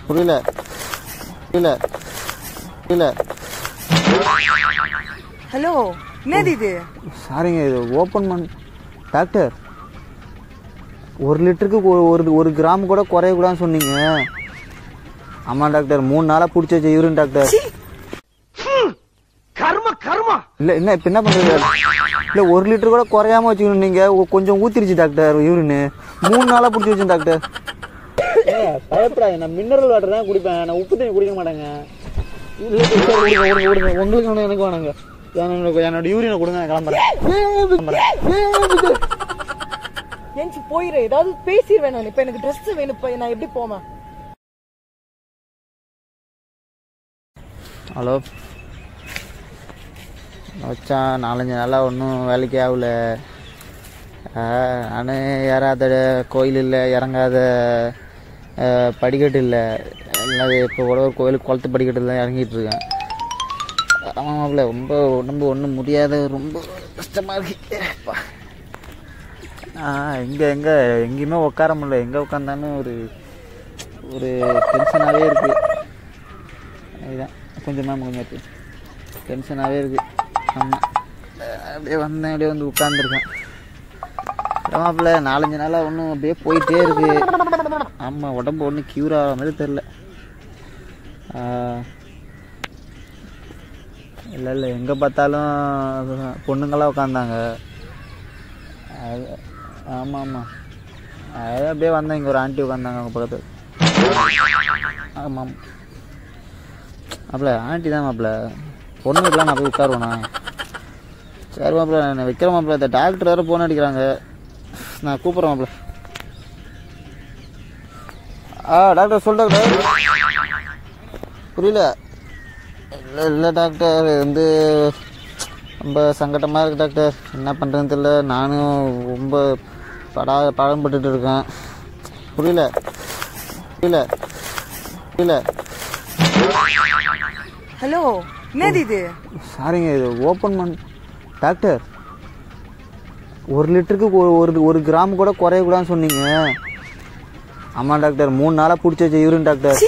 புரியல புரியல புரியல ஹலோ என்னது இது சாரிங்க இது ஓப்பன் பண்ண டாக்டர் ஒரு லிட்டருக்கு ஒரு ஒரு ஒரு கிராம் கூட குறையக்கூடாதுன்னு சொன்னீங்க ஆமாம் டாக்டர் மூணு நாளாக பிடிச்சி வச்ச யூரின் டாக்டர் கர்ம கர்மா இல்லை என்ன இப்போ என்ன பண்ணுறது இல்லை ஒரு லிட்டர் கூட குறையாம வச்சுக்கணும் நீங்கள் கொஞ்சம் ஊற்றிருச்சு டாக்டர் யூரின் மூணு நாளாக பிடிச்சி வச்சேன் டாக்டர் பயப்படாது நான் மினரல் வாட்டர் தான் குடிப்பேன் நான் உப்பு தண்ணி குடிக்க மாட்டேங்க இல்லை சார் விடுங்க விடுங்க விடுங்க உங்களுக்கு ஒன்று எனக்கு வேணாங்க என்னோட என்னோட யூரினை கொடுங்க நான் கிளம்புறேன் ஏஞ்சி போயிரு ஏதாவது பேசிடுவேன் நான் இப்ப எனக்கு ட்ரெஸ் வேணும் இப்ப நான் எப்படி போவேன் ஹலோ வச்சான் நாலஞ்சு நாளாக ஒன்றும் வேலைக்கே ஆகல நான் ஏறாத கோயில் இல்லை இறங்காத அஹ், படிக்கட்டு இல்லை இல்லாத இப்போ கூட ஒரு கோயிலுக்கு குளத்து படிக்கட்டில் தான் இறங்கிட்டு இருக்கேன் ஆமாம்ல ரொம்ப உடம்பு ஒன்றும் முடியாத ரொம்ப கஷ்டமாக இருக்கு அப்பா. ஆ எங்கே எங்கே எங்கேயுமே உட்கார முடியல எங்கே உட்காந்தாலும் ஒரு ஒரு டென்ஷனாகவே இருக்குது அதுதான் கொஞ்சம் மேம் கொஞ்சம் இருக்கு டென்ஷனாகவே இருக்குது ஆமாம் அப்படியே வந்தேன் அப்படியே வந்து உட்காந்துருக்கேன் மாப்பிள்ள நாலஞ்சு நாளாக ஒன்றும் அப்படியே போயிட்டே இருக்கு ஆமாம் உடம்பு ஒன்றும் க்யூர் ஆகிற மாதிரி தெரில இல்லை இல்லை எங்கே பார்த்தாலும் பொண்ணுங்களாம் உட்காந்தாங்க அது ஆமாம் ஆமாம் அது அப்படியே வந்தேன் இங்கே ஒரு ஆண்டி உட்காந்தாங்க அவங்க பக்கத்து ஆமாம் மாப்பிள்ள ஆண்டி தான் மாப்பிள்ள பொண்ணு வீட்டில் நான் போய் உட்காருவேண்ணா சரி மாப்பிள்ள நான் வைக்கிற மாப்பிள்ள இந்த டாக்டர் வேறு ஃபோன் அடிக்கிறாங்க நான் கூப்பிட்றேன் மாப்பிள்ள ஆ டாக்டர் சொல் டாக்டர் புரியல இல்லை இல்லை டாக்டர் இது வந்து ரொம்ப சங்கடமாக இருக்குது டாக்டர் என்ன பண்ணுறதுன்னு தெரியல நானும் ரொம்ப படா படம்பட்டுட்டு இருக்கேன் புரியல புரியல புரியல ஹலோ என்னது இது சாரிங்க இது ஓப்பன் பண்ண டாக்டர் ஒரு லிட்டருக்கு ஒரு ஒரு ஒரு கிராம் கூட குறையக்கூடாதுன்னு சொன்னீங்க ஆமாம் டாக்டர் மூணு நாளாக பிடிச்சி வச்ச யூரின் டாக்டர்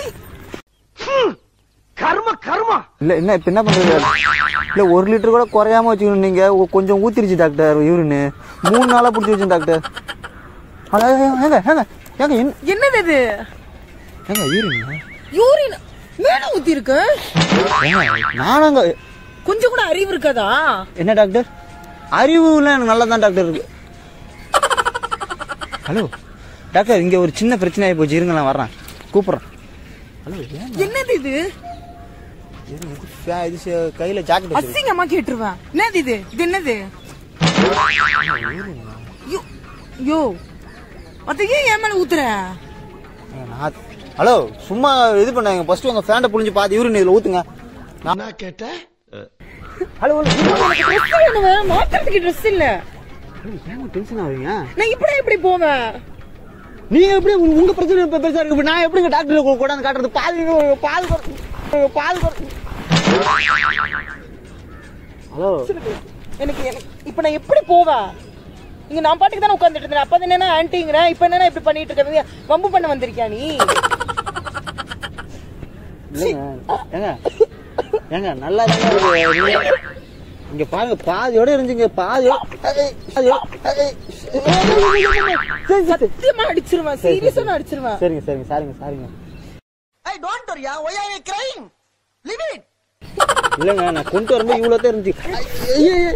கர்ம கர்மா இல்லை என்ன இப்போ என்ன பண்ணுறது இல்லை ஒரு லிட்டர் கூட குறையாம வச்சுக்கணும் நீங்கள் கொஞ்சம் ஊற்றிருச்சு டாக்டர் யூரின் மூணு நாளாக பிடிச்சி வச்சேன் டாக்டர் அதான் ஏங்க ஏங்க ஏங்க என்ன என்னது இது ஏங்க யூரின் யூரின் மேல ஊத்தி இருக்கு ஏங்க நானாங்க கொஞ்சம் கூட அறிவு இருக்காதா என்ன டாக்டர் அறிவுலாம் எனக்கு நல்லா தான் டாக்டர் இருக்கு ஹலோ டாக்டர் இங்கே ஒரு சின்ன பிரச்சனை ஆகி போச்சு இருங்க நான் வர்றேன் கூப்பிட்றேன் ஹலோ ஏன் என்னது இது இருங்க, இது ஃபே- இது சே- கையில் ஜாக்கெட் வச்சிருக்கேன் அசிங்கமா கேட்டுருவேன் என்னது இது இது என்னது யோ, யோ அத ஏன் என் மேல ஊத்துற நான் ஹலோ சும்மா இது பண்ணாங்க ஃபர்ஸ்ட் உங்க ஃபேண்டை புழிஞ்சு பாத்து யூரின் இதில் ஊத்துங்க என்ன கேட்ட ஹலோ எனக்கு ட்ரெஸ் வேணும் மாத்துறதுக்கு ட்ரெஸ் இல்ல ஏங்க டென்ஷன் ஆகுறீங்க நான் இப்படி எப்படி போவேன் நீங்க எப்படி உங்க உங்க பிரச்சனை இப்ப பெருசா இருக்கு இப்ப நான் எப்படிங்க டாக்டர் கொண்டாந்து காட்டுறது பாதி பால் குறை- பால் குறை- ஹலோ எனக்கு எனக்கு இப்ப நான் எப்படி போவேன் இங்க நான் பாட்டுக்கு தானே உட்கார்ந்துட்டு இருந்தேன் அப்ப என்னன்னா ஆன்ட்டிங்கிறேன் இப்ப என்னன்னா இப்படி பண்ணிட்டு இருக்க வம்பு பண்ண வந்திருக்கியா நீ இல்லைங்க ஏங்க ஏங்க நல்லா தாங்க இருக்கு. நீங்க- இங்க பாருங்க பாதியோட இருந்துங்க பாதியோ பாதியோ சத்தியமா அடிச்சிருவேன் சீரியஸா நான் அடிச்சிருவேன் சரிங்க சரிங்க சாரிங்க சாரிங்க ஐ டோன்ட் வரியா why are you crying leave it இல்லைங்க நான் கொண்டு வரும்போது இவ்வளோ தான் இருந்துச்சு ஐயே, ஐயே.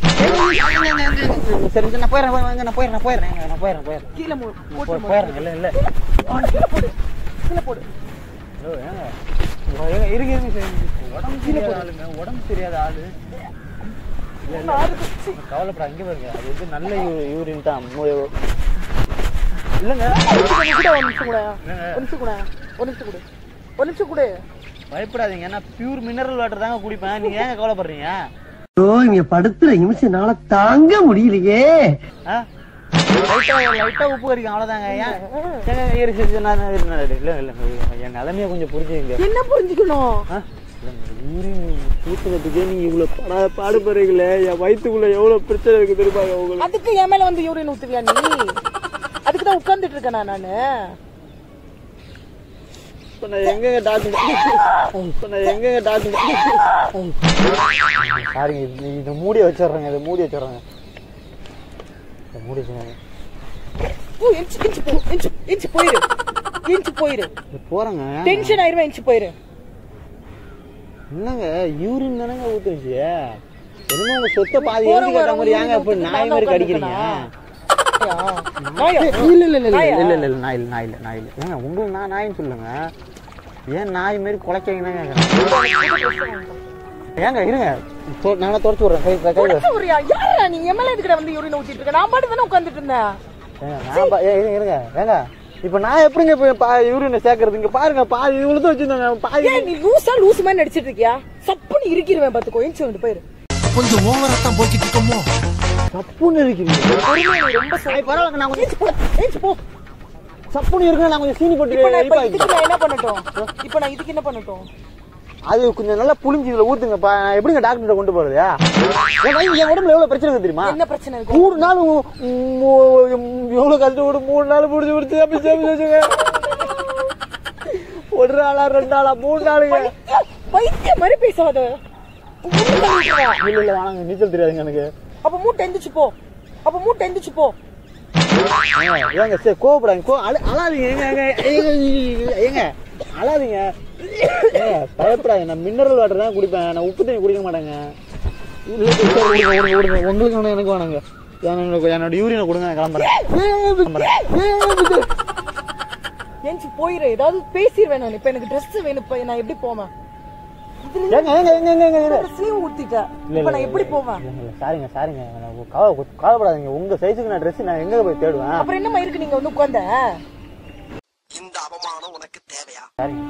சரி சரி, நான் போயிடுறேன் வாங்க நான் போயிடுறேன் நான் போயிடுறேன் நான் போயிடுறேன் போயிடுறேன் கீழே மு- போய்- போயிடுறேன் இல்லை இல்லை கீழே போடு கீழே போடு ஹலோ ஏங்க உங்க- ஏங்க, இருங்க இருங்க சரி. உடம்பு தெரியாத ஆளுங்க உடம்பு தெரியாத ஆளு இல்ல, இல்ல. கவலைப்பட அங்கே பாருங்க அது வந்து நல்ல யூ- யூரின் தான் மு- இல்லைங்க ஒரு நிமிஷம் கூட, ஒரு நிமிஷம் கூட ஒரு நிமிஷம் கூட ஒரு நிமிஷம் கூட ஒரு நிமிஷம் கூட பயப்படாதீங்க நான் பியூர் மினரல் வாட்டர் தாங்க குடிப்பேன் நீங்க ஏங்க கவலைப்படுறீங்க ஓ இங்க படுத்துற நிமிஷம்னால தாங்க முடியலையே ஆ? லைட்டா லைட்டா உப்பு கறிக்கும் அவ்வளவுதாங்க ஏன் ஏங்க, இரு, சரி, சரி, நான் இரு, நான் இரு. இல்ல இல்ல என் நிலைமைய கொஞ்சம் புரிஞ்சுங்க என்ன புரிஞ்சுக்கணும் யூரின் ஊத்துறதுக்கே நீங்க இவ்வளவு படா பாடுபடுறீங்களே என் வயிற்றுக்குள்ள எவ்வளவு பிரச்சனை இருக்கு தெரியுமாங்க உங்களுக்கு அதுக்கு என் மேல வந்து யூரின் ஊத்துவியா நீ அதுக்கு தான் உட்கார்ந்துட்டு இருக்கேன் நான் நானு இப்போ நான் எங்கெங்க டாக்டர் இப்போ நான் எங்கெங்க டாக்டர் சாரிங்க இது இதை மூடி வச்சிடுறேங்க இதை மூடி வச்சிடுறேங்க இதை மூடி வச்சுருங்க ஓ எஞ்சி எஞ்சி போ எஞ்சி எஞ்சி போயிரு எஞ்சி போயிரு போகிறேங்க டென்ஷன் ஆயிருவேன் எஞ்சி போயிரு என்னங்க யூரின் தானங்க ஊத்துச்சு என்னமோ உங்க சொத்தை பாதி போற எழுதி கேட்ட வர மாதிரி ஏங்க ஊருக்கு இப்ப நாய் மாதிரி கடிக்கிறீங்க நாயா? இல்ல இல்ல இல்ல நாயா? இல்ல இல்ல இல்ல நாய் இல்ல நாய் இல்ல நாய் இல்ல ஏங்க உங்களுக்கு நான் நாயின்னு சொல்லுங்க ஏன் நாய் மாதிரி குலைக்கிறீங்க ஏங்க இருங்க தொ- நானே துரத்து விடுறேன் கை கை கை உடைச்சு விடுறியா? யாருடா நீ என் மேல எதுக்குடா வந்து urine ஊத்திட்டு இருக்க? நான் பாட்டுக்கு தானே உட்கார்ந்துட்டு இருந்தேன். ஏங்க, நான் பா- ஏய், இருங்க இருங்க ஏங்க இப்ப நான் எப்படிங்க இப்ப பா யூரினை சேர்க்கறது இங்க பாருங்க பாதி இவ்வளவு வச்சிருந்தாங்க பாதி ஏய், நீ லூசா லூசு மாதிரி நடிச்சிட்டு இருக்கியா சப்புன்னு இருக்கிருவேன் பாத்துக்கோ எஞ்சி வந்து போயிரு கொஞ்சம் ஓவரா தான் போய்கிட்டு இருக்கோமோ சப்புன்னு இருக்கீங்க பொறுமையா நீ ரொம்ப சரி பரவாயில்ல நான் கொஞ்சம் எஞ்சி போ எஞ்சி போ சப்புன்னு இருக்குங்க நான் கொஞ்சம் சீனி போட்டு இப்ப நான் இப்ப இனிப்பாக்கி- இதுக்கு நான் என்ன பண்ணட்டும் இப்ப நான் இதுக்கு என்ன பண்ணட்டும் அது கொஞ்சம் நல்லா புளிஞ்சு இதுல ஊத்துங்கப்பா நான் எப்படிங்க டாக்டர் கொண்டு போறது ஏன் வயிறு- என் உடம்புல எவ்வளவு பிரச்சனை இருக்கு தெரியுமா என்ன பிரச்சனை இருக்கும் மூணு நாள் உ- உ- எவ்வளவு கஷ்டப்பட்டு மூணு நாள் முடிச்சு முடிச்சு அப்படி சேமி வச்சுங்க ஒரு நாளா ரெண்டு நாளா மூணு நாளுங்க பைத்தியம் மாதிரி பேசாத மூட்டை தள்ளிட்டு வா. இல்ல இல்ல வாங்க நீச்சல் தெரியாதுங்க எனக்கு அப்ப மூட்டை எந்திரிச்சு போ அப்ப மூட்டை எந்திரிச்சு போ ஏங்க, ஏங்க சரி கோவப்படாங்க கோ அழ அழாதீங்க ஏங்க ஏங்க ஏங்க, ஏங்க அழாதீங்க ஏங்க பயப்படாதீங்க நான் மினரல் வாட்டர் தான் குடிப்பேன் நான் உப்பு தண்ணி குடிக்க மாட்டேங்க இல்ல சரி, விடுங்க, விடுங்க, விடுங்க. உங்களுக்கு வேணும் எனக்கு வேணுங்க என்னோட என்னோட யூரினை கொடுங்க நான் கிளம்புறேன் கிளம்புறேன். எஞ்சி போயிரு ஏதாவது பேசிடுவேன் நான் இப்ப எனக்கு Dress வேணும் இப்ப நான் எப்படி போவேன் இதுல ஏங்க ஏங்க ஏங்க ஏங்க ஏங்க ஏங்க ட்ரெஸ்லயும் ஊத்திட்டேன் இல்ல, இப்ப இல்ல, நான் எப்படி இல்ல, போவேன் இல்ல, இல்ல, சாரிங்க சாரிங்க நான் கவலை கவலைப்படாதீங்க உங்க சைஸுக்கு நான் ட்ரெஸ் நான் எங்க போய் தேடுவேன் அப்புறம் என்னமா இருக்கு நீங்க வந்து உட்கார்ந்த இந்த அவமானம் உனக்கு தேவையா சாரிங்க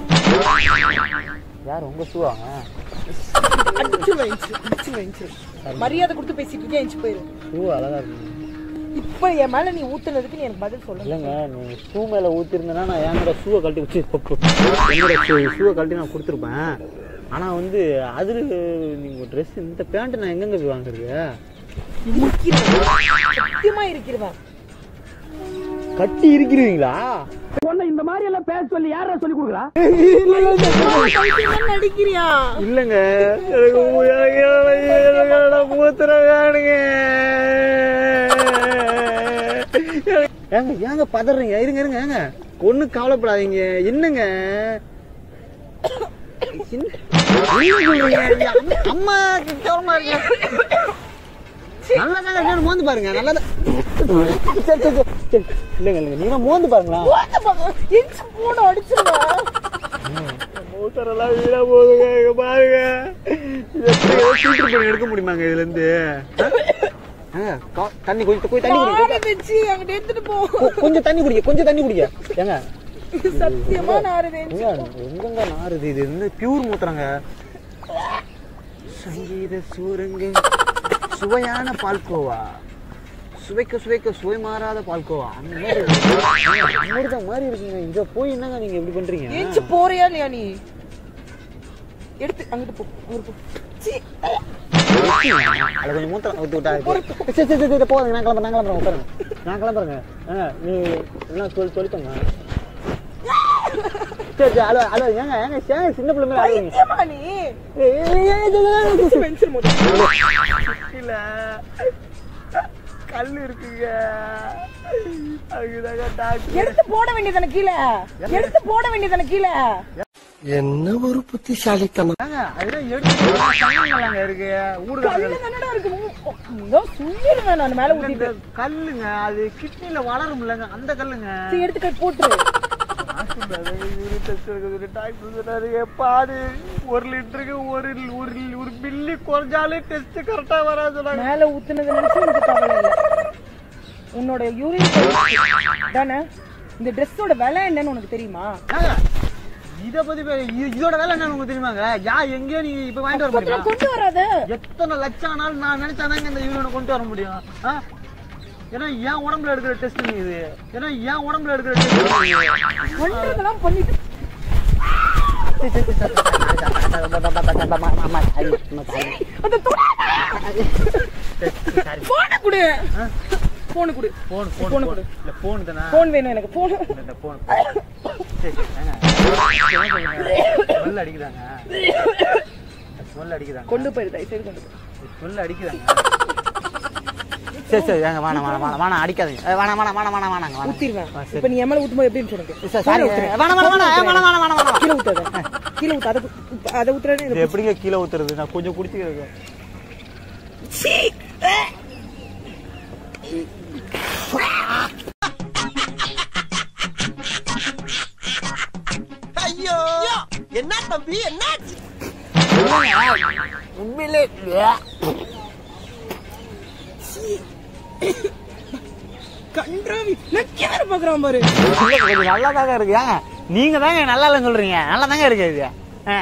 யார் உங்க ஷூவாங்க அடிச்சுருவேன் எஞ்சி அடிச்சுருவேன் எஞ்சி மரியாதை கொடுத்து பேசிட்டு இருக்கேன் எஞ்சி போயிரு ஷூ அழகா இருக்கு இப்ப என் மேல நீ ஊத்துனதுக்கு நீ எனக்கு பதில் சொல்லு இல்லைங்க நீ ஷூ மேல ஊத்திருந்தேன்னா நான் என்னோட ஷூவை கழட்டி வச்சு என்னோட ஷூவை கழட்டி நான் கொடுத்துருப்பேன் ஆனா வந்து அதுல நீங்க ட்ரெஸ் இந்த பேண்ட் நான் எங்கெங்க போய் வாங்குறது இருக்கிறேன் சத்தியமா இருக்கிறேன் கட்டி இருக்கிறீங்களா இந்த மாதிரி எல்லாம் பேச சொல்லி யாரா சொல்லி கொடுக்குறா நடிக்கிறியா இல்லங்க எனக்கு மூ- எனக்கு எனக்கு எனக்கு என்னோட மூத்திரம் வேணுங்க ஏங்க ஏங்க பதறீங்க இருங்க இருங்க ஏங்க ஒண்ணும் கவலைப்படாதீங்க என்னங்க என்ன- என்ன சொல்றீங்க? அம்மா- அம்மா கேவலமா இருக்கு நல்லா தான் மோந்து பாருங்க நல்லா சரி சரி சரி சரி இல்லைங்க இல்லைங்க நீங்க மோந்து பாருங்களா எஞ்சி போன அடிச்சிருவேன் மூத்தரெல்லாம் வீணா போகுதுங்க இங்க பாருங்க இது எப்படி ஏதோ filter பண்ணி எடுக்க முடியுமாங்க இதுல இருந்து ஆ, கா- தண்ணி கொஞ்சம் போய் தண்ணி குடிங்க நாரை வச்சு அங்கிட்ட எடுத்துட்டு போ கொ- கொஞ்சம் தண்ணி குடிங்க கொஞ்சம் தண்ணி குடிங்க ஏங்க சத்தியமா நாரு வெஞ்சு ஏங்க, எங்கங்க நாறுது இது வந்து பியூர் மூத்திரங்க சங்கீத சூரங்க சுவையான பால்கோவா சுவைக்க சுவைக்க சுவை மாறாத பால்கோவா அந்த மாதிரி இருக்கு. அமிர்தம் மாதிரி இருக்குங்க இங்க போய் என்னங்க நீங்க இப்படி பண்றீங்க எஞ்சி போறியா இல்லையா நீ எடுத்து அங்கிட்டு போ அங்கிட்டு போ சீ. அதுல கொஞ்சம் மூத்திரம் ஊத்தி விட்டா இருக்கு. சரி சரி சரி, சரி போதுங்க நான் கிளம்புறேன் நான் கிளம்புறேன் உட்காருங்க நான் கிளம்புறேங்க ஆ, நீ எல்லாம் சொல்லி சொல்லிட்டோங்க சரி சரி அலோ அலோ ஏங்க ஏங்க ஏங்க சின்ன பிள்ளை மாதிரி அழுவீங்க பைத்தியமா நீ ஏய், ஏய், ஏய், ஏய், ஏய், ஏய், பென்சில் முதல்ல இல்ல கல் இருக்குங்க அதுக்குதாங்க டாக்டர் எடுத்து போட வேண்டியதானே கீழே எடுத்து போட வேண்டியதானே கீழே என்ன ஒரு புத்திசாலித்தனம் அதெல்லாம் எடுத்து இருக்கு ஊடுகாடு கல்லு தானடா இருக்கு இதோ சொல்லிடுவேன் நான் மேல ஊத்திட்டு கல்லுங்க அது கிட்னில வளரும் இல்லைங்க அந்த கல்லுங்க சரி, எடுத்து கை போட்டுரு டாக்டர் சொன்னாரு பாடு ஒரு லிட்டருக்கு ஒரு ஒரு ஒரு மில்லி குறைஞ்சாலே டெஸ்ட் கரெக்டா வரா சொன்னாங்க மேல ஊத்துனது நினைச்சு எனக்கு கவலை இல்ல உன்னோட யூரின் தானே இந்த ட்ரெஸ்ஸோட விலை என்னன்னு உனக்கு தெரியுமா ஏங்க, இத பத்தி பே- இது- இதோட வேலை என்ன உங்களுக்கு தெரியுமாங்க யா எங்கேயோ நீங்க இப்ப வாங்கிட்டு வர கொஞ்சம் முடியுமா கொண்டு வராத எத்தனை லட்சம் ஆனாலும் நான் நினைச்சாதாங்க இந்த யூரினை கொண்டு வர முடியும் ஆ? ஏன்னா என் உடம்புல எடுக்கிற டெஸ்ட் இது ஏன்னா என் உடம்புல எடுக்கிற டெஸ்ட் பண்றதெல்லாம் பண்ணிட்டு அந்த போன குடு போன குடு போன் Phone போன் கொடு. இல்ல போன் தானே போன் வேணும் எனக்கு போன் இந்த போன் சரி ஏங்க ஸ்மெல் அடிக்குதாங்க ஸ்மெல் அடிக்குதாங்க கொண்டு போயிரு தயவு செய்து கொண்டு போயிரு ஸ்மெல் அடிக்குதாங்க சரி சரி ஏங்க வேணாம் வேணாம் வேணாம் வேணாம் அடிக்காதீங்க ஏ, வேணாம் வேணாம் வேணாம் வேணாம் வேணாங்க வேணாம் ஊத்திடுவேன் ஆ, சரி. இப்ப நீ என் மேல ஊத்தும்போது எப்படின்னு சொல்லுங்க சார் சாரி வேணாம் வேணாம் வேணாம் ஏ, வேணாம் வேணாம் வேணாம் வேணாம் கீழே ஊத்தாத கீழே ஊத்த அதை ஊத்த- அதை ஊத்துறேன்னு இது எப்படிங்க கீழே ஊத்துறது நான் கொஞ்சம் குடிச்சுக்கிறேன் ஐயோ என்ன தம்பி என்ன உண்மையிலே கன்றாவி நான் கேமரா பாக்குறான் பாரு கொஞ்சம் நல்லா தாங்க இருக்கு ஏங்க நீங்க தாங்க நல்லா இல்லைன்னு சொல்றீங்க நல்லா தாங்க இருக்கு இது ஆ.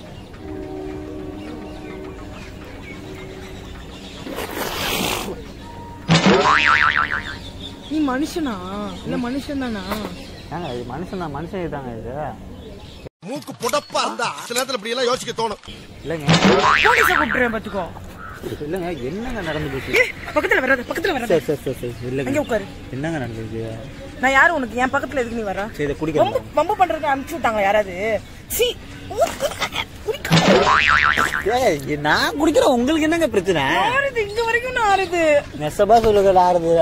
நீ மனுஷனா இல்ல மனுஷன் தானா ஏங்க இது மனுஷன் தான் மனுஷன் இதுதாங்க இது மூக்கு புடப்பா இருந்தா சில நேரத்துல இப்படி எல்லாம் யோசிக்க தோணும் இல்லைங்க போலீஸ கூப்பிட்டுறேன் பாத்துக்கோ இல்லைங்க என்னங்க நடந்து போச்சு ஏய், பக்கத்துல வராத பக்கத்துல வராத சரி சரி சரி சரி இல்லைங்க அங்க உட்காரு என்னங்க நடந்துச்சு நான் யாரு உனக்கு என் பக்கத்துல எதுக்கு நீ வர சரி இதை வம்பு குடிக்கிறேன் வம்பு பண்றதுக்கு அனுப்பிச்சு விட்டாங்க யாராவது சீ ஏய், நான் குடிக்கிறேன் உங்களுக்கு என்னங்க பிரச்சனை ஆறுது இங்க வரைக்கும் நான் ஆறுது நெசபா சொல்லுங்க ஆறுது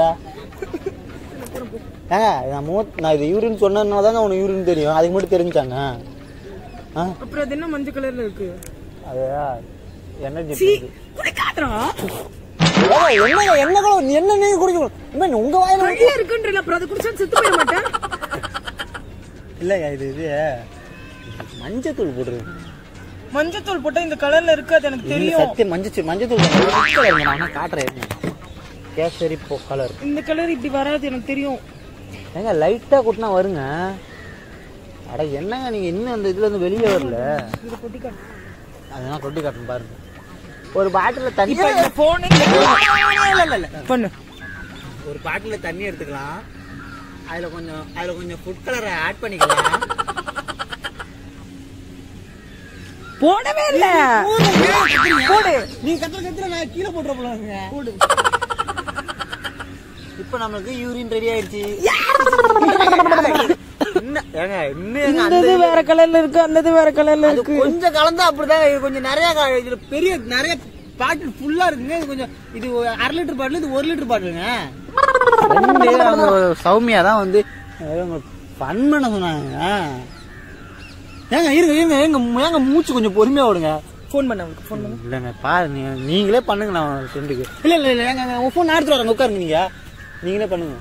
ஏங்க நான் மூ நான் இது யூரின் சொன்னதுனால தாங்க உனக்கு யூரின் தெரியும் அதுக்கு மட்டும் தெரிஞ்சாங்க ஆ அப்புறம் அது என்ன மஞ்சள் கலர்ல இருக்கு அது எனர்ஜி சீ குடிக்காதடா என்ன என்ன கூட என்ன நீங்க குடிக்கணும் இனிமே உங்க வாயில ஊத்தி- கையில இருக்குன்றல அப்புறம் அது குடிச்சா செத்து போயிட மாட்டேன் இல்லைங்க இது இது மஞ்சத்தூள் போட்டுருங்க மஞ்சத்தூள் போட்டா இந்த கலர்ல இருக்கு அது எனக்கு இல்ல, தெரியும் சத்தியம் மஞ்சத்தூள் மஞ்சத்தூள் கலர் நான் வேணா காட்டுறேன் இருங்க. கேசரி போ கலர் இந்த கலர் இப்படி வராது எனக்கு தெரியும் ஏங்க லைட்டா கூட்டினா வருங்க அட என்னங்க நீங்க இன்னும் அந்த இதுல இருந்து வெளியே வரல இது கொட்டிக்காட்டு அதெல்லாம் கொட்டி காட்டணும் பாருங்க ஒரு பாட்டில தண்ணி இப்ப இந்த போன் பண்ணு ஒரு பாட்டில தண்ணி எடுத்துக்கலாம் அதுல கொஞ்சம் அதுல கொஞ்சம் ஃபுட் கலரை ஆட் பண்ணிக்கலாம் போடவே இல்ல போடு நீ கத்துற கத்துற நான் கீழே போட்டுற போலாங்க போடு இப்போ நம்மளுக்கு யூரின் ரெடி ஆயிடுச்சு என்ன ஏங்க இன்னும் ஏங்க இந்த அந்த இது வேற கலர்ல இருக்கு அந்த இது வேற கலர்ல அது இருக்கு கொஞ்சம் கலந்தா அப்படிதான் இது கொஞ்சம் நிறைய க- இதுல பெரிய நிறைய பாட்டில் ஃபுல்லா இருக்குங்க இது கொஞ்சம் இது ஒரு அரை லிட்டர் பாட்டில் இது ஒரு லிட்டர் பாட்டிலுங்க ரெண்டு அவங்க சௌமியா தான் வந்து ஃபன் பண்ண சொன்னாங்க ஏங்க இருங்க இருங்க ஏங்க ஏங்க மூச்சு கொஞ்சம் பொறுமையா விடுங்க ஃபோன் பண்ண அவனுக்கு ஃபோன் பண்ணு இல்லைங்க பாரு நீங்க நீங்களே பண்ணுங்க நான் ஃப்ரெண்டுக்கு இல்ல இல்ல இல்ல ஏங்க உங்க ஃபோன் எடுத்துட்டு வரேங்க உட்காருங்க நீங்க நீங்களே பண்ணுங்க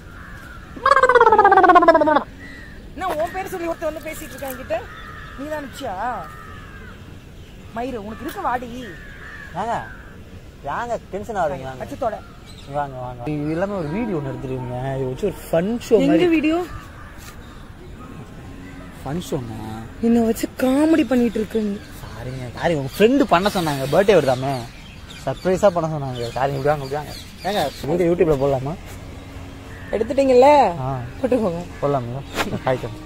என்ன உன் பேர் சொல்லி ஒருத்தன் வந்து பேசிட்டு இருக்கான் என்கிட்ட நீ தான் அனுப்பிச்சியா மயிறு உனக்கு இருக்க வாடி வாங்க வாங்க டென்ஷன் ஆகுதுங்க வாங்க அச்சத்தோட வாங்க வாங்க இது எல்லாமே ஒரு வீடியோ ஒன்று எடுத்துருங்க இது வச்சு ஒரு ஃபன் ஷோ எங்க மாதிரி வீடியோ ஃபன் ஷோங்க என்ன வச்சு காமெடி பண்ணிட்டு இருக்கு நீ சாரிங்க சாரி உங்க ஃப்ரெண்டு பண்ண சொன்னாங்க பர்த்டே வருதாமே சர்ப்ரைஸா பண்ண சொன்னாங்க சாரி இப்படி வாங்க இப்படி வாங்க ஏங்க வீடியோ யூடியூப்ல போடலாமா எடுத்துட்டீங்கல்ல ஆ போட்டுக்கோங்க போடலாமா ஹாய்